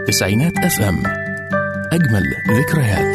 تسعينات اف ام اجمل ذكريات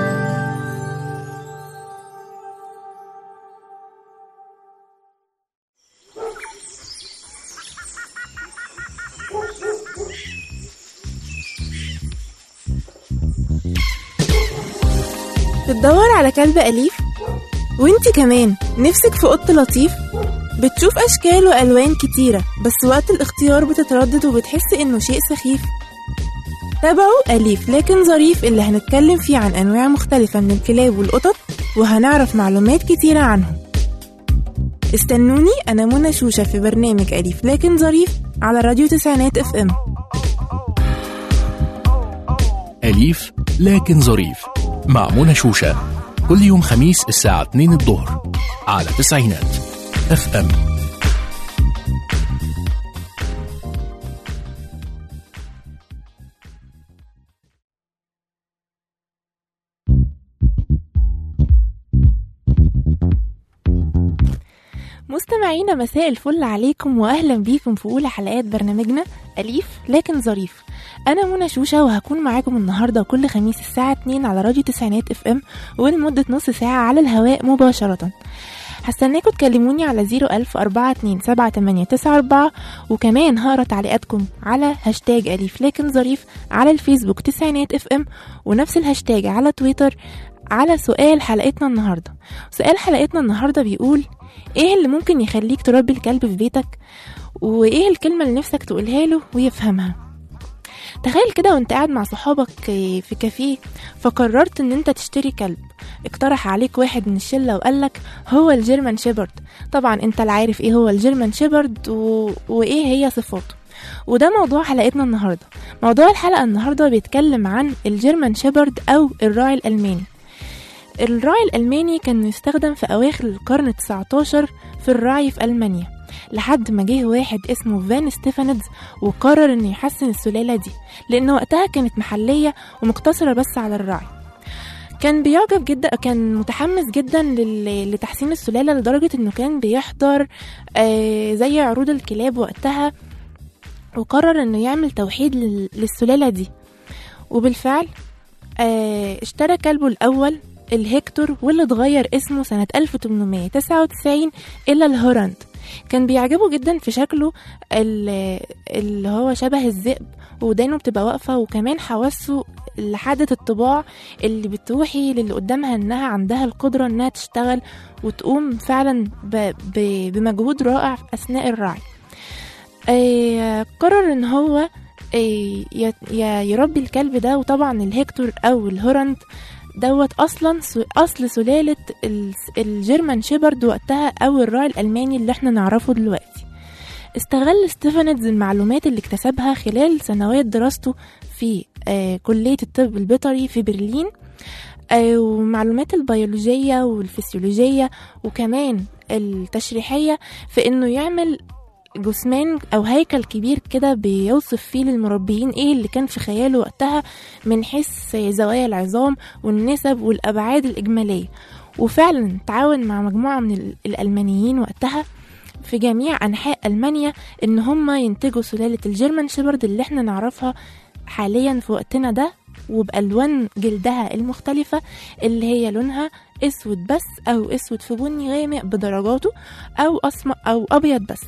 بتدور على كلب أليف؟ وانت كمان نفسك في قط لطيف؟ بتشوف أشكال وألوان كتيرة بس وقت الاختيار بتتردد وبتحس إنه شيء سخيف تابعوا أليف لكن ظريف اللي هنتكلم فيه عن أنواع مختلفة من الكلاب والقطط وهنعرف معلومات كتيرة عنهم استنوني أنا منى شوشة في برنامج أليف لكن ظريف على راديو تسعينات اف ام أليف لكن ظريف مع منى شوشة كل يوم خميس الساعة 2 الظهر على تسعينات اف ام مستمعينا مساء الفل عليكم واهلا بيكم في اولى حلقات برنامجنا اليف لكن ظريف انا منى شوشه وهكون معاكم النهارده كل خميس الساعه 2 على راديو تسعينات اف ام ولمده نص ساعه على الهواء مباشره هستناكم تكلموني على 01042 وكمان هقرا تعليقاتكم على هاشتاج أليف لكن ظريف على الفيسبوك تسعينات اف ام ونفس الهاشتاج على تويتر على سؤال حلقتنا النهارده سؤال حلقتنا النهارده بيقول ايه اللي ممكن يخليك تربي الكلب في بيتك وايه الكلمه اللي نفسك تقولها له ويفهمها تخيل كده وانت قاعد مع صحابك في كافيه فقررت ان انت تشتري كلب اقترح عليك واحد من الشلة وقالك هو الجيرمان شيبرد طبعا انت لا عارف ايه هو الجيرمان شيبرد و... وايه هي صفاته وده موضوع حلقتنا النهارده موضوع الحلقه النهارده بيتكلم عن الجيرمان شيبرد او الراعي الالماني الراعي الألماني كان يستخدم في أواخر القرن 19 في الرعي في ألمانيا لحد ما جه واحد اسمه فان ستيفاندز وقرر انه يحسن السلالة دي لأن وقتها كانت محلية ومقتصرة بس على الرعي كان بيعجب جدا كان متحمس جدا لل- لتحسين السلالة لدرجة انه كان بيحضر آه زي عروض الكلاب وقتها وقرر انه يعمل توحيد لل- للسلالة دي وبالفعل آه اشترى كلبه الأول الهكتور واللي اتغير اسمه سنة 1899 إلى الهوراند كان بيعجبه جدا في شكله ال- اللي هو شبه الذئب ودانه بتبقى واقفة وكمان حواسه لحادة الطباع اللي بتوحي للي قدامها انها عندها القدرة انها تشتغل وتقوم فعلا ب- ب- بمجهود رائع أثناء الرعي آه، قرر ان هو آه، ي- ي- يربي الكلب ده وطبعا الهكتور او الهورند دوت اصلا س- اصل سلاله ال- الجيرمان شيبرد وقتها او الراعي الالماني اللي احنا نعرفه دلوقتي استغل ستيفانتز المعلومات اللي اكتسبها خلال سنوات دراسته في آه كلية الطب البيطري في برلين آه ومعلومات البيولوجية والفسيولوجية وكمان التشريحية في انه يعمل جثمان او هيكل كبير كده بيوصف فيه للمربيين ايه اللي كان في خياله وقتها من حيث زوايا العظام والنسب والابعاد الاجماليه وفعلا تعاون مع مجموعه من ال- الالمانيين وقتها في جميع انحاء المانيا ان هم ينتجوا سلاله الجيرمان شيبرد اللي احنا نعرفها حاليا في وقتنا ده وبالوان جلدها المختلفه اللي هي لونها اسود بس او اسود في بني غامق بدرجاته او اسمر او ابيض بس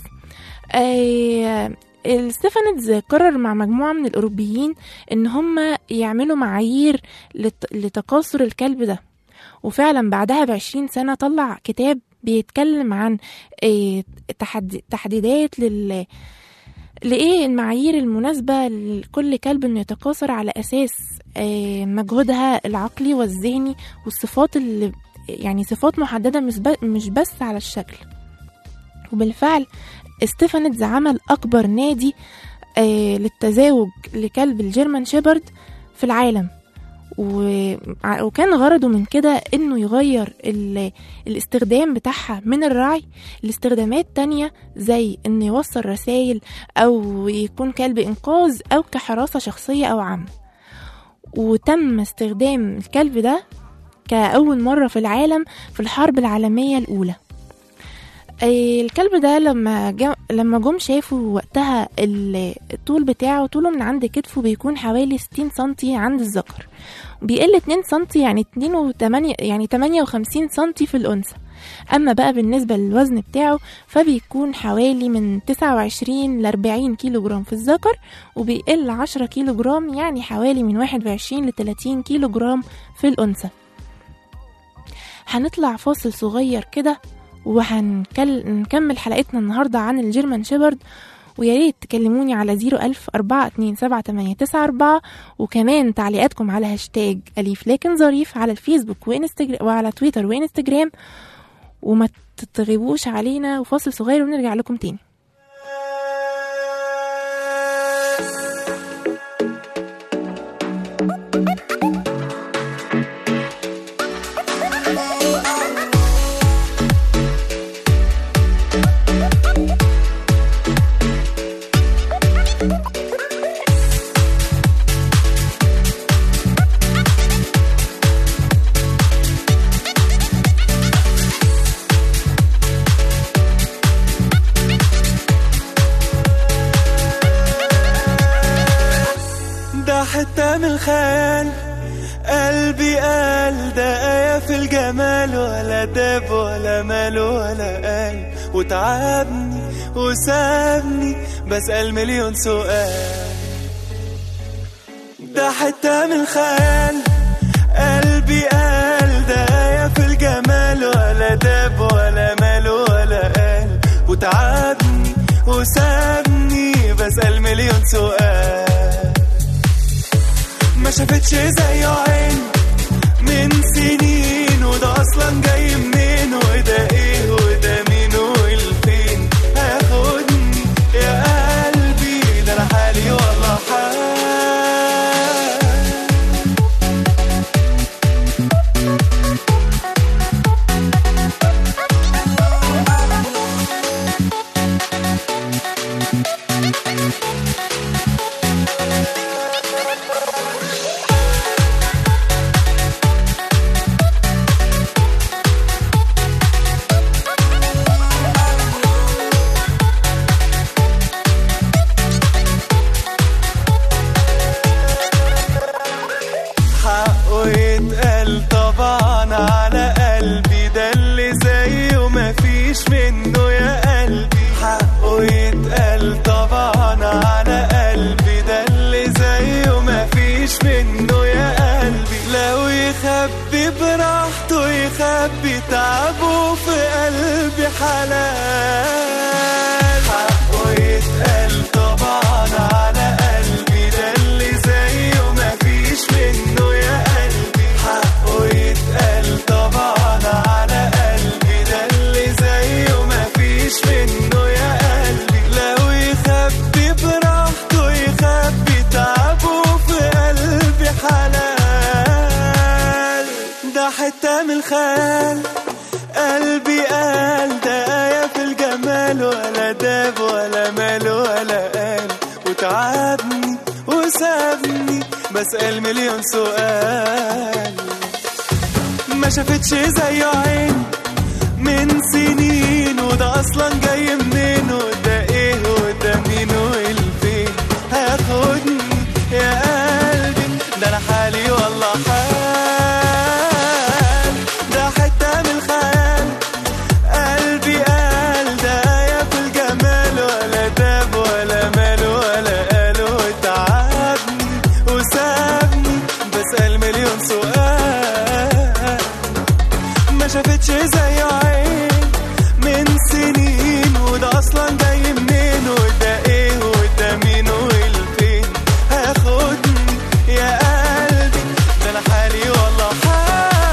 آه، الستيفانيدز قرر مع مجموعة من الأوروبيين إن هم يعملوا معايير لت- لتكاثر الكلب ده وفعلا بعدها بعشرين سنة طلع كتاب بيتكلم عن آه، تحد- تحديدات لل لإيه المعايير المناسبة لكل كلب إنه يتكاثر على أساس آه، مجهودها العقلي والذهني والصفات اللي يعني صفات محددة مش ب- مش بس على الشكل وبالفعل ستيفانيدز عمل أكبر نادي آه للتزاوج لكلب الجيرمان شيبرد في العالم و- وكان غرضه من كده انه يغير ال- الاستخدام بتاعها من الرعي لاستخدامات تانية زي انه يوصل رسائل او يكون كلب انقاذ او كحراسة شخصية او عامة وتم استخدام الكلب ده كأول مرة في العالم في الحرب العالمية الأولى آه، الكلب ده لما جا لما جم شافوا وقتها ال- الطول بتاعه طوله من عند كتفه بيكون حوالي 60 سنتي عند الذكر بيقل 2 سنتي يعني 2 و8 يعني 58 سنتي في الأنثى أما بقى بالنسبة للوزن بتاعه فبيكون حوالي من 29 ل 40 كيلو جرام في الذكر وبيقل 10 كيلو جرام يعني حوالي من 21 ل 30 كيلو جرام في الأنثى هنطلع فاصل صغير كده وهنكمل حلقتنا النهاردة عن الجيرمان شيبرد ويا ريت تكلموني على زيرو ألف أربعة اتنين سبعة تمانية تسعة أربعة وكمان تعليقاتكم على هاشتاج أليف لكن ظريف على الفيسبوك وإنستجرام وعلى تويتر وإنستجرام وما تغيبوش علينا وفاصل صغير ونرجع لكم تاني ده حتة من الخيال قلبي قال ده آية في الجمال ولا داب ولا مال ولا قال وتعبني وسابني بسأل مليون سؤال ده حتة من الخيال قلبي قال ده آية في الجمال ولا داب ولا مال ولا قال وتعبني وسابني بسأل مليون سؤال ما شافتش زيه عين من سنين وده اصلا جاي منين وده ايه وده مين والفين هياخدني يا قلبي ده انا حالي والله حال حقه يتقال طبعا على قلبي ده اللي زيه مفيش منه يا قلبي حقه يتقال طبعا على قلبي ده اللي زيه مفيش منه يا قلبي لو يخبي براحته يخبي تعبه في قلبي حلال حقه يتقال طبعا على قلبي ده اللي زيه مفيش منه يا قلبي حقه يتقال طبعا على قلبي ده اللي زيه مفيش منه يا قلبي لو يخبي براحته يخبي تعبه في قلبي حلال ده حتة من الخيال قلبي قال ده آية في الجمال ولا داب ولا مال ولا قال وتعبني وسابني بسأل مليون سؤال ما شافتش زيه عين من سنين وده اصلا جاي منين وده ايه وده مين والفين هياخدني يا قلبي ده انا حالي والله حال ده حته من الخيال قلبي قال ده آية في الجمال ولا داب ولا مال ولا قال وتعبني وسابني بسأل مليون سؤال ما شافتش زيه عين من سنين وده اصلا جاي منين وده ايه وده مين والفين هياخدني يا قلبي ده انا حالي والله حال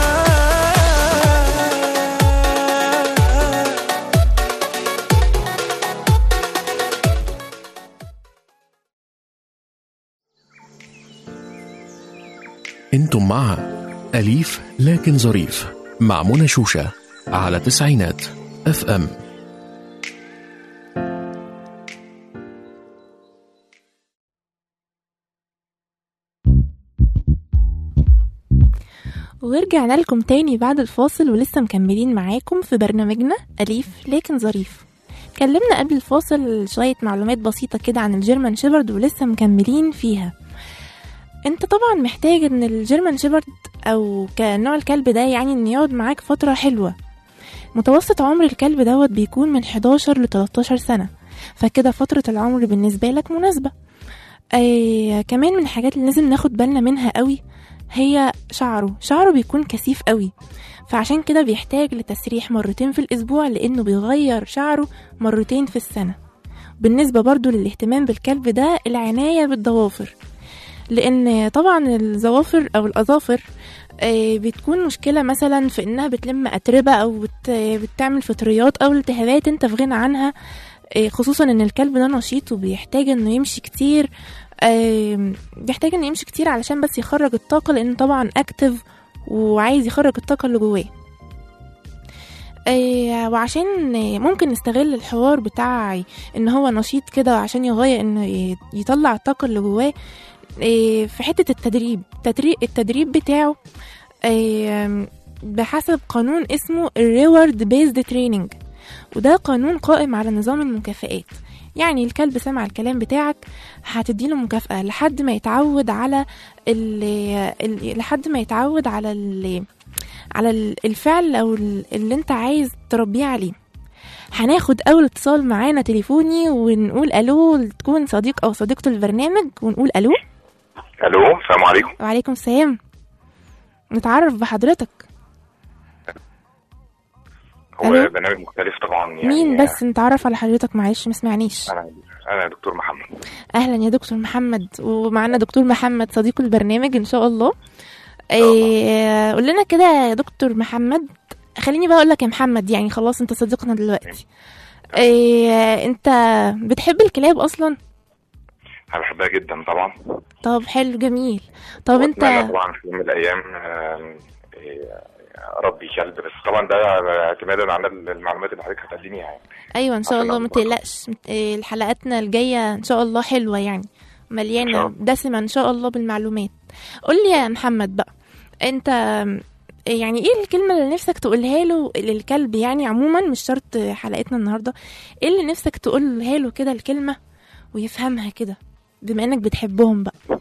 انتم مع أليف لكن ظريف مع منى شوشة على تسعينات اف ام ورجعنا لكم تاني بعد الفاصل ولسه مكملين معاكم في برنامجنا أليف لكن ظريف اتكلمنا قبل الفاصل شوية معلومات بسيطة كده عن الجيرمان شيبرد ولسه مكملين فيها انت طبعا محتاج ان الجيرمان شيبرد او كنوع الكلب ده يعني ان يقعد معاك فترة حلوة متوسط عمر الكلب دوت بيكون من 11 ل 13 سنة فكده فترة العمر بالنسبة لك مناسبة آه كمان من الحاجات اللي لازم ناخد بالنا منها قوي هي شعره شعره بيكون كثيف قوي فعشان كده بيحتاج لتسريح مرتين في الأسبوع لأنه بيغير شعره مرتين في السنة بالنسبة برضو للاهتمام بالكلب ده العناية بالضوافر لأن طبعا الظوافر أو الأظافر آه، بتكون مشكلة مثلا في إنها بتلم أتربة أو بت... بتعمل فطريات أو التهابات أنت في غنى عنها آه، خصوصا إن الكلب ده نشيط وبيحتاج إنه يمشي كتير آه، بيحتاج إنه يمشي كتير علشان بس يخرج الطاقة لأنه طبعا أكتف وعايز يخرج الطاقة اللي جواه آه، وعشان آه، ممكن نستغل الحوار بتاع ان هو نشيط كده عشان يغير انه ي- يطلع الطاقة اللي جواه آه، في حتة التدريب التدريب, التدريب بتاعه آه، بحسب قانون اسمه الريورد بيزد تريننج وده قانون قائم على نظام المكافآت يعني الكلب سمع الكلام بتاعك هتديله مكافأة لحد ما يتعود على ال ال لحد ما يتعود على ال على ال- الفعل او ال- اللي انت عايز تربيه عليه هناخد اول اتصال معانا تليفوني ونقول الو تكون صديق او صديقة البرنامج ونقول الو الو السلام عليكم وعليكم السلام نتعرف بحضرتك هو ألو؟ برنامج مختلف طبعا يعني مين بس نتعرف على حضرتك معلش ما سمعنيش انا انا دكتور محمد اهلا يا دكتور محمد ومعنا دكتور محمد صديق البرنامج ان شاء الله شاء الله. إيه قول لنا كده يا دكتور محمد خليني بقى اقول لك يا محمد يعني خلاص انت صديقنا دلوقتي إيه انت بتحب الكلاب اصلا انا بحبها جدا طبعا طب حلو جميل طب انت وأتمنى طبعا في يوم من الايام آم، إيه، اربي كلب بس طبعا ده اعتمادا على المعلومات اللي حضرتك هتقدميها يعني ايوه ان شاء عشان الله ما أكبر. تقلقش مت- إيه، حلقاتنا الجايه ان شاء الله حلوه يعني إن مليانه شاء الله. دسمه ان شاء الله بالمعلومات قول لي يا محمد بقى انت يعني ايه الكلمه اللي نفسك تقولها له للكلب يعني عموما مش شرط حلقتنا النهارده ايه اللي نفسك تقولها له كده الكلمه ويفهمها كده بما انك بتحبهم بقى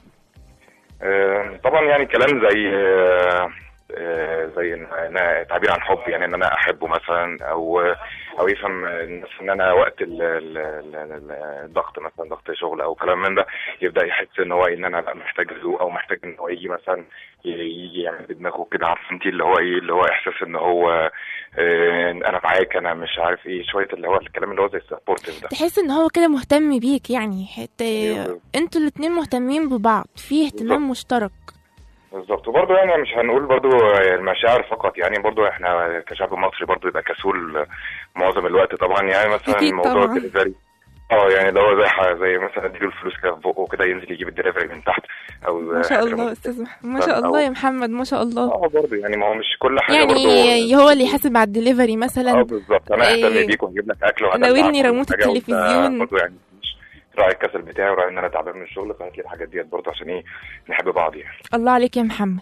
آه، طبعا يعني كلام زي آه، آه، زي إن انا تعبير عن حب يعني ان انا احبه مثلا او او يفهم الناس ان انا وقت ال- ال- ال- ال- الضغط مثلا ضغط شغل او كلام من ده يبدا يحس ان هو ان انا لا محتاج هدوء او محتاج ان هو يجي مثلا ي- يجي يعمل بدماغه كده عارف انت اللي هو ايه اللي هو احساس ان هو آه، انا معاك انا مش عارف ايه شويه اللي هو الكلام اللي هو زي السبورتيف ده تحس ان هو كده مهتم بيك يعني حتى أيوة. انتوا الاتنين مهتمين ببعض في اهتمام مشترك بالظبط وبرضه يعني مش هنقول برضه المشاعر فقط يعني برضه احنا كشعب مصري برضه يبقى كسول معظم الوقت طبعا يعني مثلا أكيد موضوع طبعاً. الدليفري اه يعني اللي هو زي ح- زي مثلا اديله الفلوس كده في بقه كده ينزل يجيب الدليفري من تحت او ما شاء الله حاجة استاذ مح- ما شاء الله يا محمد ما شاء الله اه برضه يعني ما هو مش كل حاجه يعني برضه هو اللي يحاسب على الدليفري اه مثلا بالظبط انا إيه. اهتم بيك وهجيب لك اكل وهدلعك ناولني وكل ريموت حاجة، وأنت التلفزيون. برضه يعني مش راعي الكسل بتاعي وراعي ان انا تعبان من الشغل فهات لي الحاجات ديت برضه عشان ايه نحب بعض يعني الله عليك يا محمد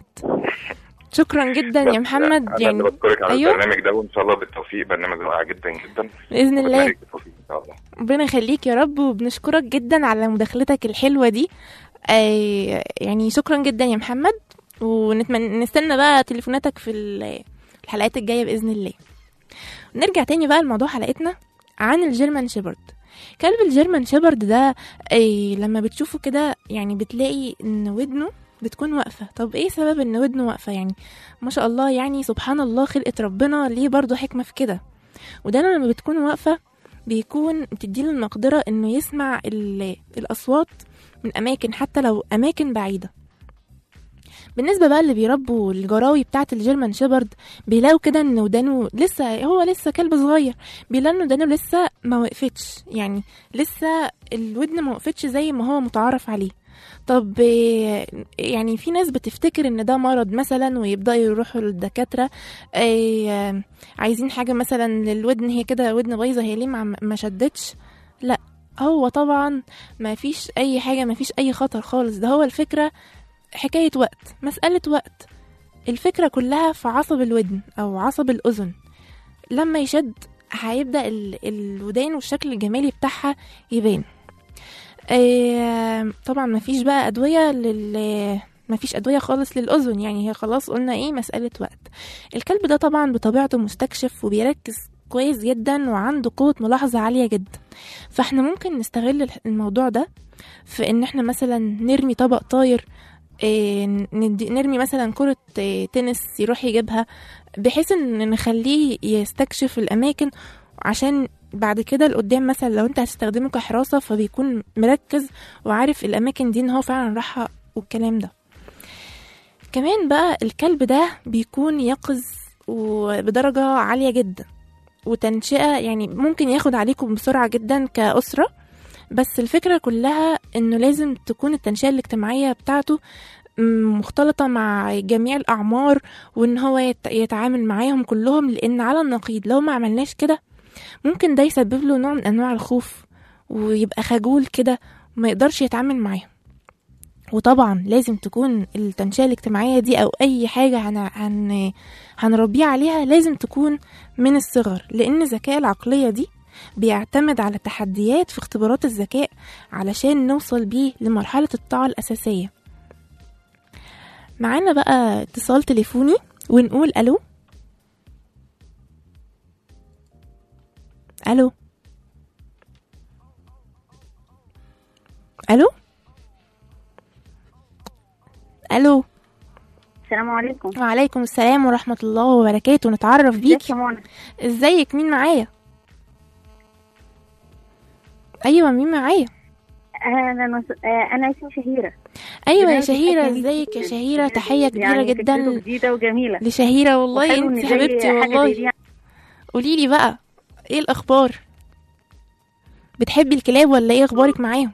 شكرا جدا يا بس محمد انا اللي يعني بشكرك على أيوه. البرنامج ده وان شاء الله بالتوفيق برنامج رائع جدا جدا باذن الله وبتمنى لك بالتوفيق ان شاء الله ربنا يخليك يا رب وبنشكرك جدا على مداخلتك الحلوه دي آه يعني شكرا جدا يا محمد ونتمنى نستنى بقى تليفوناتك في ال- الحلقات الجايه باذن الله نرجع تاني بقى لموضوع حلقتنا عن الجيرمان شيبرد كلب الجيرمان شيبرد ده أي لما بتشوفه كده يعني بتلاقي ان ودنه بتكون واقفة طب ايه سبب ان ودنه واقفة يعني ما شاء الله يعني سبحان الله خلقة ربنا ليه برضو حكمة في كده ودايما لما بتكون واقفة بيكون بتديله المقدرة انه يسمع ال- الاصوات من اماكن حتى لو اماكن بعيدة بالنسبة بقى اللي بيربوا الجراوي بتاعة الجيرمان شيبرد بيلاقوا كده ان ودانه لسه هو لسه كلب صغير بيلاقوا ان ودانه لسه ما وقفتش يعني لسه الودن ما وقفتش زي ما هو متعارف عليه طب إيه، يعني في ناس بتفتكر ان ده مرض مثلا ويبداوا يروحوا للدكاتره إيه، عايزين حاجه مثلا للودن هي كده ودن بايظه هي ليه ما ما شدتش لا هو طبعا ما فيش اي حاجه ما فيش اي خطر خالص ده هو الفكره حكايه وقت مساله وقت الفكرة كلها في عصب الودن أو عصب الأذن لما يشد هيبدأ ال- الودان والشكل الجمالي بتاعها يبان آه، طبعا مفيش بقى أدوية لل مفيش أدوية خالص للأذن يعني هي خلاص قلنا إيه مسألة وقت الكلب ده طبعا بطبيعته مستكشف وبيركز كويس جدا وعنده قوة ملاحظة عالية جدا فاحنا ممكن نستغل الح- الموضوع ده في ان احنا مثلا نرمي طبق طاير إيه، ندي- نرمي مثلا كرة إيه، تنس يروح يجيبها بحيث ان نخليه يستكشف الاماكن عشان بعد كده لقدام مثلا لو انت هتستخدمه كحراسة فبيكون مركز وعارف الاماكن دي ان هو فعلا راحها والكلام ده كمان بقى الكلب ده بيكون يقظ وبدرجة عالية جدا وتنشئة يعني ممكن ياخد عليكم بسرعة جدا كأسرة بس الفكرة كلها انه لازم تكون التنشئة الاجتماعية بتاعته م- مختلطة مع جميع الأعمار وإن هو يت- يتعامل معاهم كلهم لأن على النقيض لو ما عملناش كده ممكن ده يسبب له نوع من أنواع الخوف ويبقى خجول كده وما يقدرش يتعامل معاهم وطبعا لازم تكون التنشئة الاجتماعية دي أو أي حاجة هن... هن... هنربيه عليها لازم تكون من الصغر لأن الذكاء العقلية دي بيعتمد على تحديات في اختبارات الذكاء علشان نوصل بيه لمرحلة الطاعة الأساسية معانا بقى اتصال تليفوني ونقول ألو ألو ألو ألو السلام عليكم وعليكم السلام ورحمة الله وبركاته نتعرف ازيك بيك يا منى ازيك مين معايا ايوه مين معايا انا نص... آه، انا اسمي شهيره ايوه يا برنامج شهيرة حكاوي ازيك يا كتير. شهيرة تحية كبيرة يعني جدا فكرته جديده وجميله لشهيرة والله وحلو انت إن زي حبيبتي حاجة زي والله دي قوليلي بقى ايه الاخبار بتحبي الكلاب ولا ايه اخبارك معاهم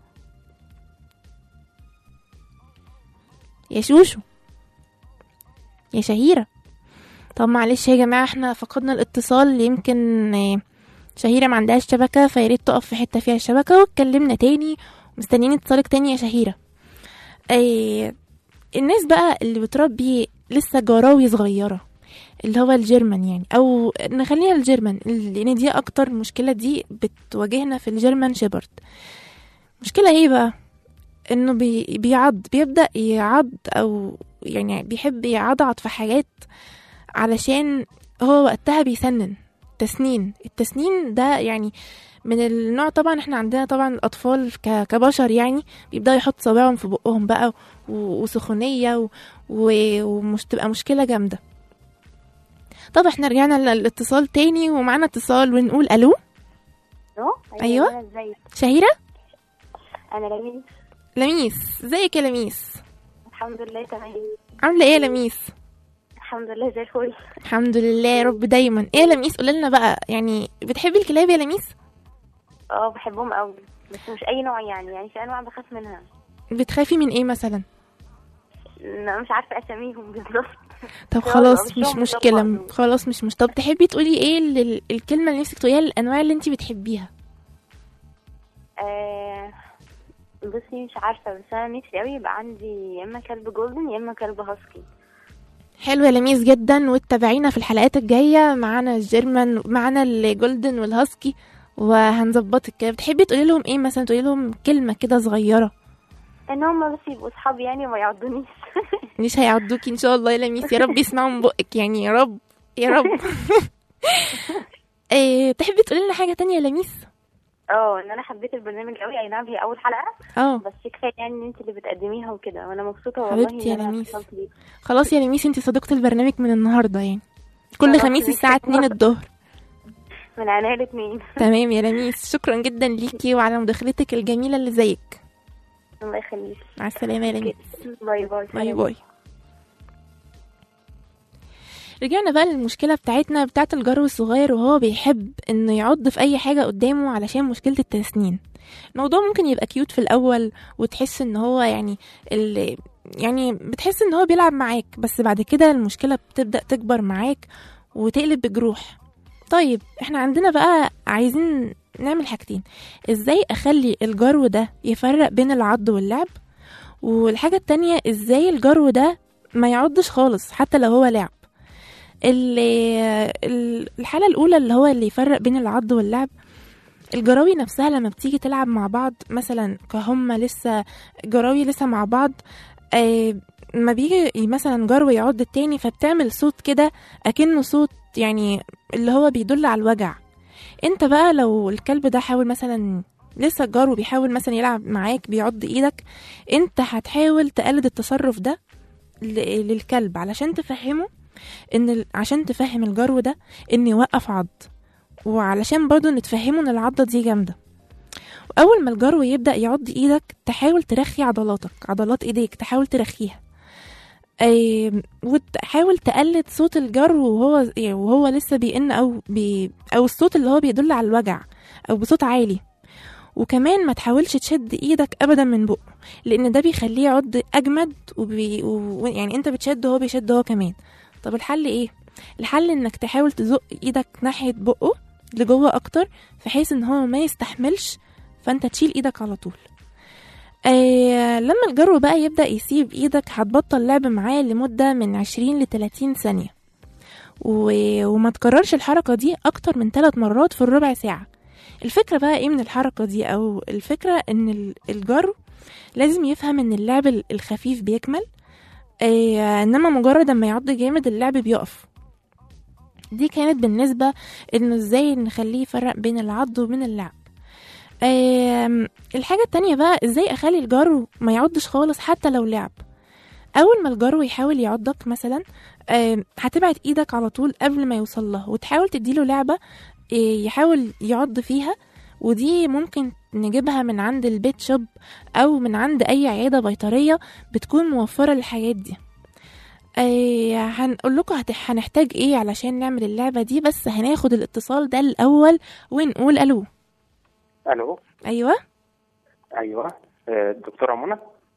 يا شوشو يا شهيرة طب معلش يا جماعة احنا فقدنا الاتصال يمكن آه، شهيرة ما عندهاش شبكة فياريت تقف في حتة فيها شبكة واتكلمنا تاني مستنيين اتصالك تاني يا شهيرة آه، الناس بقى اللي بتربي لسه جراوي صغيرة اللي هو الجيرمان يعني او نخليها الجيرمان لان دي اكتر مشكله دي بتواجهنا في الجيرمان شيبرد مشكله ايه بقى انه بي بيعض بيبدا يعض او يعني بيحب يعضعض في حاجات علشان هو وقتها بيسنن تسنين التسنين ده يعني من النوع طبعا احنا عندنا طبعا الاطفال ك- كبشر يعني بيبداوا يحطوا صوابعهم في بقهم بقى و- وسخونيه و- و- ومش تبقى مشكله جامده طب احنا رجعنا للاتصال تاني ومعانا اتصال ونقول الو ألو؟ أيوة. أنا ازيك شهيرة انا لميس لميس ازيك يا لميس الحمد لله تمام عاملة ايه يا لميس الحمد لله زي الفل الحمد لله يا رب دايما ايه يا لميس قولي لنا بقى يعني بتحبي الكلاب يا لميس اه بحبهم قوي بس مش اي نوع يعني يعني في انواع بخاف منها بتخافي من ايه مثلا لا مش عارفه اساميهم بالظبط طب يلا، خلاص مش مش هم مشكلة طبعاً. خلاص مش مش طب تحبي تقولي ايه ال- الكلمة اللي نفسك تقوليها للانواع اللي انت بتحبيها آه بصي مش عارفه بس انا نفسي قوي يبقى عندي يا اما كلب جولدن يا اما كلب هاسكي حلو يا لميس جدا وتتابعينا في الحلقات الجاية معانا الجيرمان معانا الجولدن والهاسكي وهنظبطك كده بتحبي تقولي لهم ايه مثلا تقولي لهم كلمة كده صغيرة ان هم بس يبقوا صحابي يعني وما يعضونيش مش هيعضوكي ان شاء الله يا لميس يا رب يسمعوا من بقك يعني يا رب يا رب إيه تحبي تقولي لنا حاجة تانية يا لميس اه ان انا حبيت البرنامج قوي اي نعم هي اول حلقه اه بس كفايه يعني ان انت اللي بتقدميها وكده وانا مبسوطه والله حبيبتي يا إن أنا لميس. اتصلت بيكي. خلاص يا لميس انت صديقة البرنامج من النهاردة يعني كل خلاص، خميس ماشي. الساعة 2 الظهر من عينيا الاثنين تمام يا لميس شكرا جدا ليكي وعلى مداخلتك الجميلة اللي زيك الله يخليك مع السلامة يا لميس باي باي باي باي رجعنا بقى للمشكلة بتاعتنا بتاعت الجرو الصغير وهو بيحب انه يعض في اي حاجة قدامه علشان مشكلة التسنين الموضوع ممكن يبقى كيوت في الاول وتحس ان هو يعني ال يعني بتحس ان هو بيلعب معاك بس بعد كده المشكلة بتبدأ تكبر معاك وتقلب بجروح طيب احنا عندنا بقى عايزين نعمل حاجتين ازاي اخلي الجرو ده يفرق بين العض واللعب والحاجة التانية ازاي الجرو ده ما يعضش خالص حتى لو هو لعب ال- ال- الحالة الأولى اللي هو اللي يفرق بين العض واللعب الجراوي نفسها لما بتيجي تلعب مع بعض مثلا كهم لسه جراوي لسه مع بعض آه ما بيجي مثلا جرو يعض التاني فبتعمل صوت كده أكنه صوت يعني اللي هو بيدل على الوجع انت بقى لو الكلب ده حاول مثلا لسه الجرو بيحاول مثلا يلعب معاك بيعض ايدك انت هتحاول تقلد التصرف ده ل- للكلب علشان تفهمه ان ال- عشان تفهم الجرو ده ان يوقف عض وعلشان برضو نتفهمه ان العضة دي جامدة واول ما الجرو يبدأ يعض ايدك تحاول ترخي عضلاتك عضلات ايديك تحاول ترخيها أي وتحاول تقلد صوت الجرو وهو يعني وهو لسه بيئن او بي او الصوت اللي هو بيدل على الوجع او بصوت عالي وكمان ما تحاولش تشد ايدك ابدا من بقه لان ده بيخليه يعض اجمد وبي... و... يعني انت بتشد وهو بيشد هو كمان طب الحل ايه الحل انك تحاول تزق ايدك ناحيه بقه لجوه اكتر بحيث ان هو ما يستحملش فانت تشيل ايدك على طول آه لما الجرو بقى يبدأ يسيب ايدك هتبطل لعب معاه لمدة من 20 ل 30 ثانية و... وما تكررش الحركة دي أكتر من ثلاث مرات في الربع ساعة الفكرة بقى ايه من الحركة دي أو الفكرة ان ال- الجرو لازم يفهم ان اللعب ال- الخفيف بيكمل آه انما مجرد ما يعض جامد اللعب بيقف دي كانت بالنسبة انه ازاي نخليه يفرق بين العض وبين اللعب آم، الحاجة التانية بقى ازاي اخلي الجرو ما يعضش خالص حتى لو لعب اول ما الجرو يحاول يعضك مثلا آم، هتبعد ايدك على طول قبل ما يوصل له وتحاول تديله لعبة إيه، يحاول يعض فيها ودي ممكن نجيبها من عند البيت شوب او من عند اي عيادة بيطرية بتكون موفرة الحاجات دي آه هنقول لكم هت- هنحتاج ايه علشان نعمل اللعبة دي بس هناخد الاتصال ده الاول ونقول الو الو ايوه ايوه آه، دكتوره منى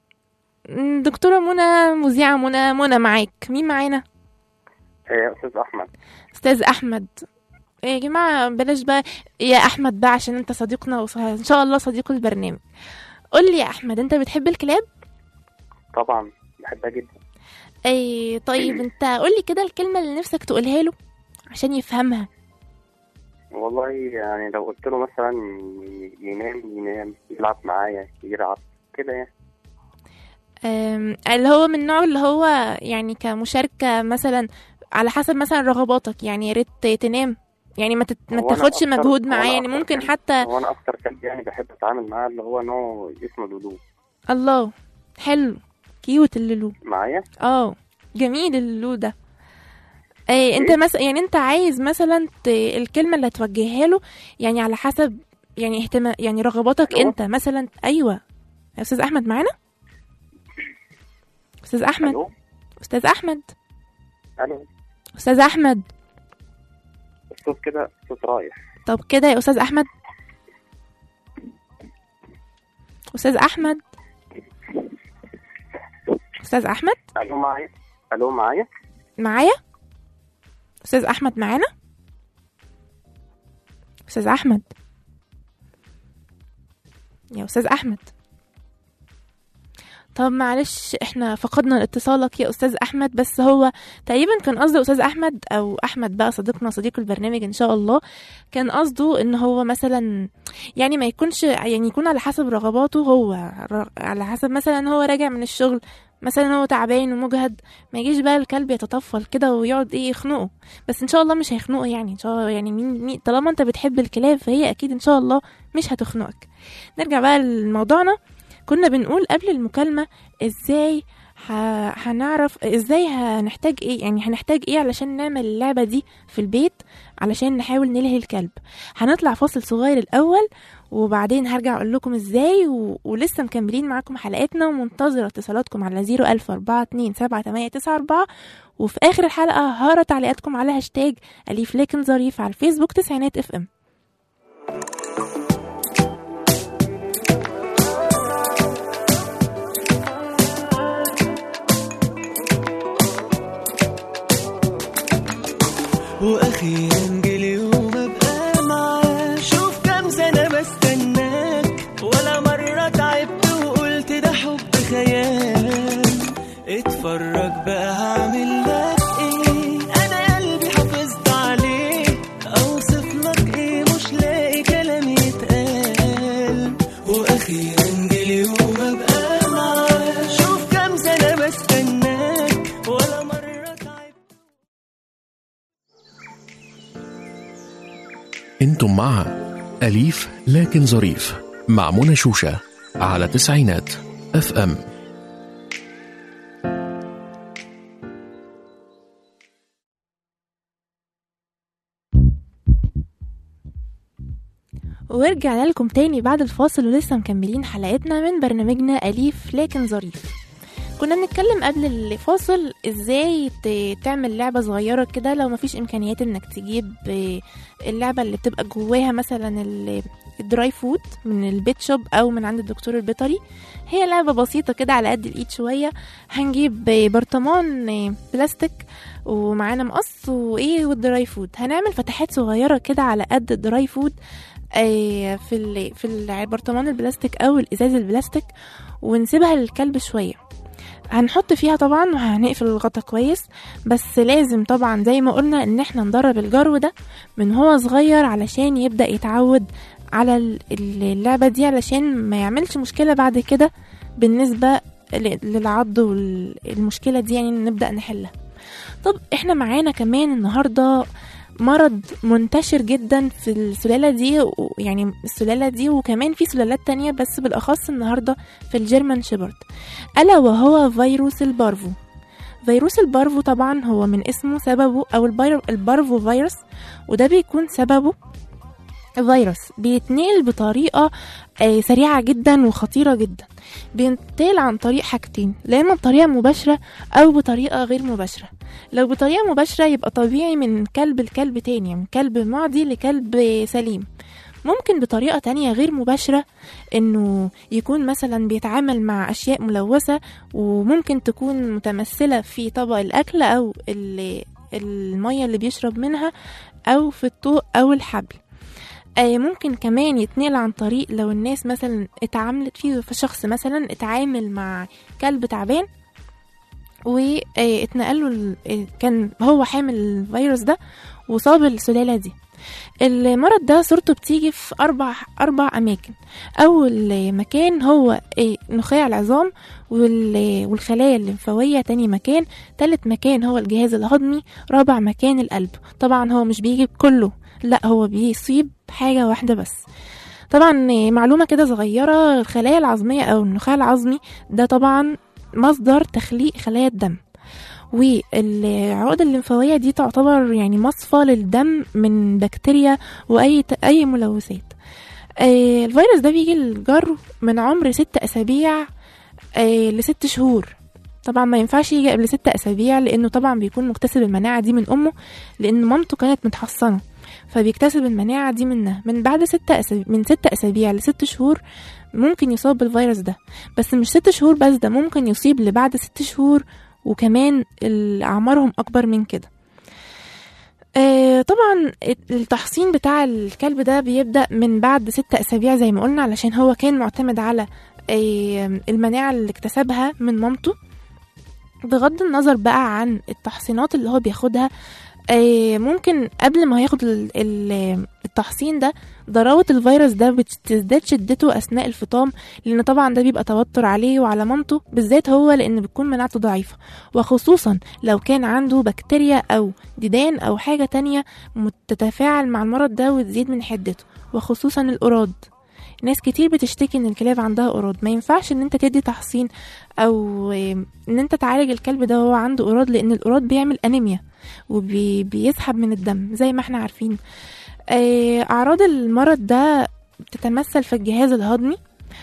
م، دكتورة منى مذيعة منى منى معاك مين معانا آه، استاذ احمد استاذ احمد إيه يا جماعة بلاش بقى يا احمد بقى عشان انت صديقنا وص- ان شاء الله صديق البرنامج قول لي يا احمد انت بتحب الكلاب طبعا بحبها جدا اي طيب انت قول لي كده الكلمة اللي نفسك تقولها له عشان يفهمها والله يعني لو قلت له مثلا ينام ينام يلعب معايا يلعب كده يعني أم، اللي هو من النوع اللي هو يعني كمشاركة مثلا على حسب مثلا رغباتك يعني يا ريت تنام يعني ما, تت... ما هو أنا تاخدش أكتر- مجهود هو معاه أنا يعني أكتر ممكن كلب- حتى هو انا اكتر كلب يعني بحب اتعامل معاه اللي هو نوع اسمه لولو الله حلو كيوت اللولو معايا اه جميل اللولو ده ايه انت إيه؟ مثلا يعني انت عايز مثلا ت... الكلمة اللي هتوجهها له يعني على حسب يعني اهتمام يعني رغباتك ألو؟ انت مثلا ايوه يا استاذ احمد معانا استاذ احمد الو استاذ احمد الو استاذ احمد الصوت كده صوت رايح طب كده يا استاذ احمد استاذ احمد استاذ احمد الو معايا الو معايا معايا استاذ احمد معانا استاذ احمد يا استاذ احمد طب معلش احنا فقدنا اتصالك يا استاذ احمد بس هو تقريبا كان قصده استاذ احمد او احمد بقى صديقنا صديق البرنامج ان شاء الله كان قصده ان هو مثلا يعني ما يكونش يعني يكون على حسب رغباته هو ر- على حسب مثلا هو راجع من الشغل مثلا هو تعبان ومجهد ما يجيش بقى الكلب يتطفل كده ويقعد ايه يخنقه بس ان شاء الله مش هيخنقه يعني ان شاء الله يعني مين, مين طالما انت بتحب الكلاب فهي اكيد ان شاء الله مش هتخنقك نرجع بقى لموضوعنا كنا بنقول قبل المكالمة ازاي ه... هنعرف ازاي هنحتاج ايه يعني هنحتاج ايه علشان نعمل اللعبة دي في البيت علشان نحاول نلهي الكلب هنطلع فاصل صغير الاول وبعدين هرجع اقول لكم ازاي و... ولسه مكملين معاكم حلقتنا ومنتظرة اتصالاتكم على 010427894 وفي اخر الحلقة هقرا تعليقاتكم على هاشتاج اليف لكن ظريف على الفيسبوك تسعينات اف ام واخيرا جه اليوم ابقى معاك شوف كام سنه بستناك ولا مره تعبت وقلت ده حب خيال اتفرج بقى انتم مع أليف لكن ظريف مع منى شوشة على تسعينات اف ام ورجعنا لكم تاني بعد الفاصل ولسه مكملين حلقتنا من برنامجنا أليف لكن ظريف كنا بنتكلم قبل الفاصل ازاي ت- تعمل لعبة صغيرة كده لو مفيش امكانيات انك تجيب آه، اللعبة اللي بتبقى جواها مثلا ال- الدراي فود من البيت شوب او من عند الدكتور البيطري هي لعبة بسيطة كده على قد الايد شوية هنجيب آه، برطمان آه، بلاستيك ومعانا مقص وايه والدراي فود هنعمل فتحات صغيرة كده على قد الدراي فود آه، في ال- في البرطمان البلاستيك او الازاز البلاستيك ونسيبها للكلب شويه هنحط فيها طبعا وهنقفل الغطا كويس بس لازم طبعا زي ما قلنا ان احنا ندرب الجرو ده من هو صغير علشان يبدا يتعود على ال- ال- اللعبه دي علشان ما يعملش مشكله بعد كده بالنسبه ل- للعض والمشكله دي يعني نبدا نحلها طب احنا معانا كمان النهارده مرض منتشر جدا في السلالة دي و- يعني السلالة دي وكمان في سلالات تانية بس بالأخص النهاردة في الجيرمان شيبرد ألا وهو فيروس البارفو فيروس البارفو طبعا هو من اسمه سببه أو البير- البارفو فيروس وده بيكون سببه فيروس بيتنقل بطريقة آه، سريعة جدا وخطيرة جدا بينتقل عن طريق حاجتين لا إما بطريقة مباشرة أو بطريقة غير مباشرة لو بطريقة مباشرة يبقى طبيعي من كلب لكلب تاني من كلب معدي لكلب سليم ممكن بطريقة تانية غير مباشرة انه يكون مثلا بيتعامل مع اشياء ملوثة وممكن تكون متمثلة في طبق الاكل او ال- المية اللي بيشرب منها او في الطوق او الحبل آه، ممكن كمان يتنقل عن طريق لو الناس مثلا اتعاملت فيه في شخص مثلا اتعامل مع كلب تعبان واتنقل له ال- كان هو حامل الفيروس ده وصاب السلالة دي المرض ده صورته بتيجي في أربع أربع أماكن أول مكان هو إيه، نخاع العظام وال- والخلايا الليمفاوية تاني مكان تالت مكان هو الجهاز الهضمي رابع مكان القلب طبعا هو مش بيجي كله لا هو بيصيب حاجة واحدة بس طبعا إيه، معلومة كده صغيرة الخلايا العظمية أو النخاع العظمي ده طبعا مصدر تخليق خلايا الدم والعقد الليمفاوية دي تعتبر يعني مصفى للدم من بكتيريا وأي أي ملوثات آه، الفيروس ده بيجي للجر من عمر ست أسابيع آه، لست شهور طبعا ما ينفعش يجي قبل ست أسابيع لأنه طبعا بيكون مكتسب المناعة دي من أمه لأن مامته كانت متحصنة فبيكتسب المناعة دي منها من بعد ستة أسابيع من ست أسابيع لست شهور ممكن يصاب بالفيروس ده بس مش ست شهور بس ده ممكن يصيب لبعد ست شهور وكمان ال- أعمارهم أكبر من كده آه، طبعا التحصين بتاع الكلب ده بيبدأ من بعد ست أسابيع زي ما قلنا علشان هو كان معتمد على آه، المناعة اللي اكتسبها من مامته بغض النظر بقى عن التحصينات اللي هو بياخدها آه، ممكن قبل ما ياخد ال- ال- التحصين ده ضراوة الفيروس ده بتزداد شدته أثناء الفطام لأن طبعا ده بيبقى توتر عليه وعلى مامته بالذات هو لأن بتكون مناعته ضعيفة وخصوصا لو كان عنده بكتيريا أو ديدان أو حاجة تانية تتفاعل مع المرض ده وتزيد من حدته وخصوصا القراد ناس كتير بتشتكي ان الكلاب عندها قراد ما ينفعش ان انت تدي تحصين او آم، ان انت تعالج الكلب ده وهو عنده قراد لان القراد بيعمل انيميا وبيسحب من الدم زي ما احنا عارفين آه، اعراض المرض ده بتتمثل في الجهاز الهضمي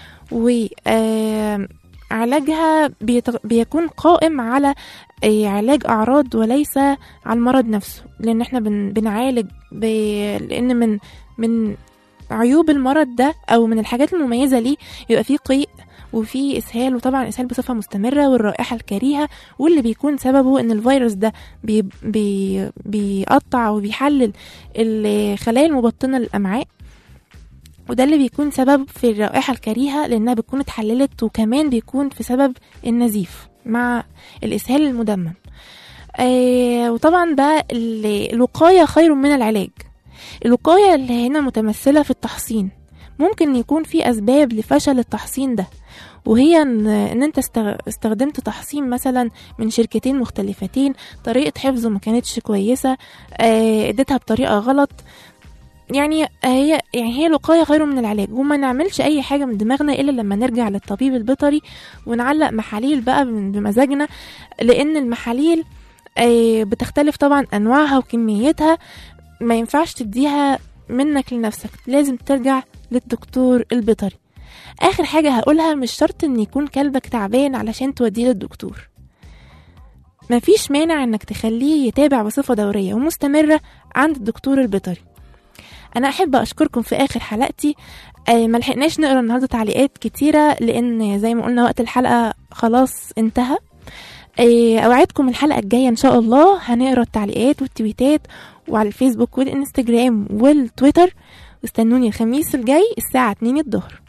وعلاجها بيكون قائم على آه، علاج اعراض وليس على المرض نفسه لان احنا بن- بنعالج ب... لان من من عيوب المرض ده او من الحاجات المميزه ليه يبقى فيه قيء وفي اسهال وطبعا اسهال بصفه مستمره والرائحه الكريهه واللي بيكون سببه ان الفيروس ده بي بي بيقطع وبيحلل الخلايا المبطنه للامعاء وده اللي بيكون سبب في الرائحه الكريهه لانها بتكون اتحللت وكمان بيكون في سبب النزيف مع الاسهال المدمم آه وطبعا بقى ال- الوقايه خير من العلاج الوقايه اللي هنا متمثله في التحصين ممكن يكون في اسباب لفشل التحصين ده وهي ان ان انت استغ- استخدمت تحصين مثلا من شركتين مختلفتين طريقه حفظه ما كانتش كويسه آه، اديتها بطريقه غلط يعني هي يعني هي الوقايه خير من العلاج وما نعملش اي حاجه من دماغنا الا لما نرجع للطبيب البيطري ونعلق محاليل بقى من- بمزاجنا لان المحاليل آه، بتختلف طبعا انواعها وكميتها ما ينفعش تديها منك لنفسك لازم ترجع للدكتور البيطري اخر حاجه هقولها مش شرط ان يكون كلبك تعبان علشان توديه للدكتور مفيش مانع انك تخليه يتابع بصفه دوريه ومستمره عند الدكتور البيطري انا احب اشكركم في اخر حلقتي آه، ما لحقناش نقرا النهارده تعليقات كتيره لان زي ما قلنا وقت الحلقه خلاص انتهى آه، اوعدكم الحلقه الجايه ان شاء الله هنقرا التعليقات والتويتات وعلى الفيسبوك والانستجرام والتويتر واستنوني الخميس الجاي الساعه 2 الظهر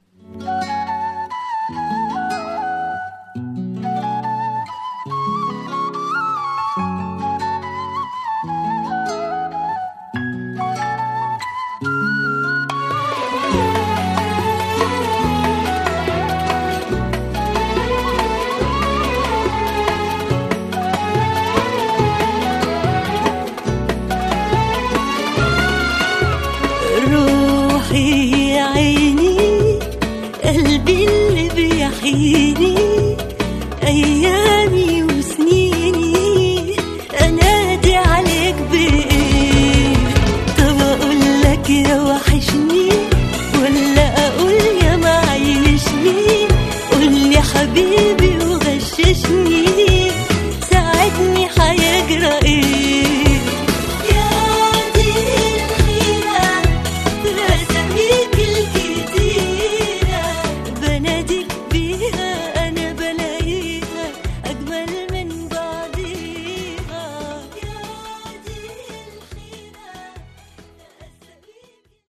روحي يا عيني قلبي اللي بيحييني أيامي